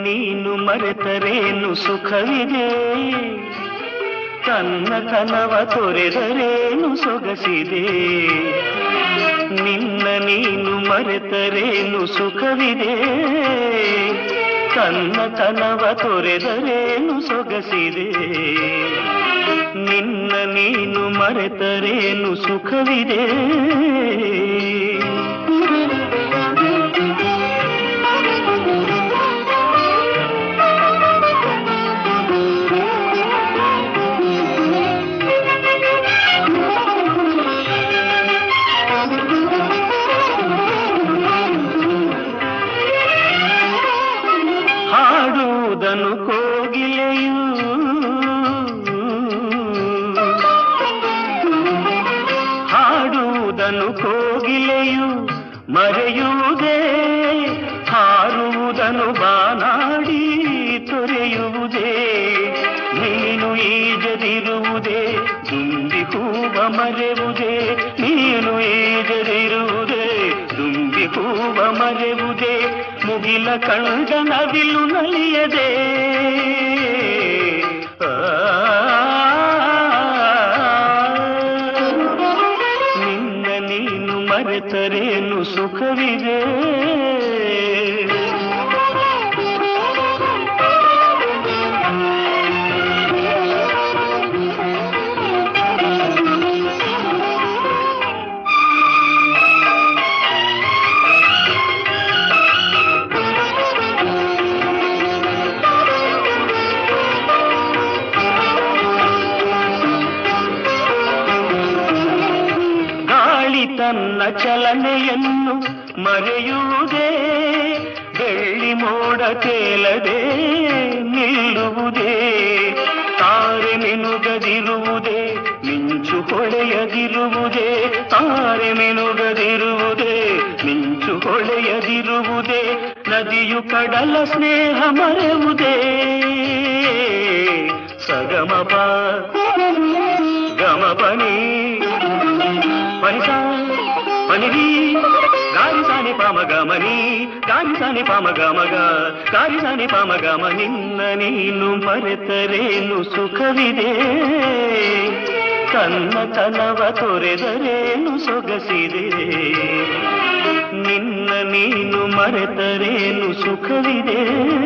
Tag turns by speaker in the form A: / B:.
A: ನೀನು ಮರೆತರೇನು ಸುಖವಿದೆ ತನ್ನ ಕನವ ತೊರೆದರೇನು ಸೊಗಸಿದೆ ನಿನ್ನ ನೀನು ಮರೆತರೇನು ಸುಖವಿದೆ ತನ್ನ ಕನವ ತೊರೆದರೇನು ಸೊಗಸಿದೆ ನಿನ್ನ ನೀನು ಮರೆತರೇನು ಸುಖವಿದೆ ಹಾಡುವುದನ್ನು ಕೋಗಿಲೆಯು ಹಾಡುವುದನ್ನು ಕೋಗಿಲೆಯು ಮರೆಯುವುದೇ ಹಾರುವುದನ್ನು ಬಾನಾಡಿ ತೊರೆಯುವುದೇ ನೀನು ಈಜದಿರುವುದೇ ತುಂಬಿ ಹೂವ ಮರೆವುದೇ ನೀನು ಈಜದಿರುವುದೇ ತುಂಬಿ ಹೂವ ಮರೆವುದೇ ಮುಗಿಲ ಕಂಡ ನವಿಲು ನಲಿಯದೆ ನಿನ್ನ ನೀನು ಮರೆತರೇನು ಸುಖವಿದೆ ಗಾಳಿ ತನ್ನ ಚಲನೆಯನ್ನು ಮರೆಯುವುದೇ ಬೆಳ್ಳಿ ಮೋಡ ತೇಲದೆ ನಿಲ್ಲುವುದೇ ತಾರೆ ಮಿನುಗದಿರುವುದೇ ಮಿಂಚು ಹೊಳೆಯದಿರುವುದೇ ತಾರೆ ಮಿನುಗದಿರುವುದೇ ಮಿಂಚು ಹೊಳೆಯದಿರುವುದೇ ನದಿಯು ಕಡಲ ಸ್ನೇಹ ಮರೆಯುವುದೇ ಸಗಮಪ ಗಮಪನಿ పనిస పనిది గారి సాని పామగమని గారి సాని పామగమగ గారి సాని పామగమ ನಿನ್ನ ನೀನು ಮರೆತರೇನು ಸುಖವಿದೆ ಕನ್ನ ಕನವ ತೊರೆದರೇನು ಸೊಗಸಿದೆ ನಿನ್ನ ನೀನು ಮರೆತರೇನು ಸುಖವಿದೆ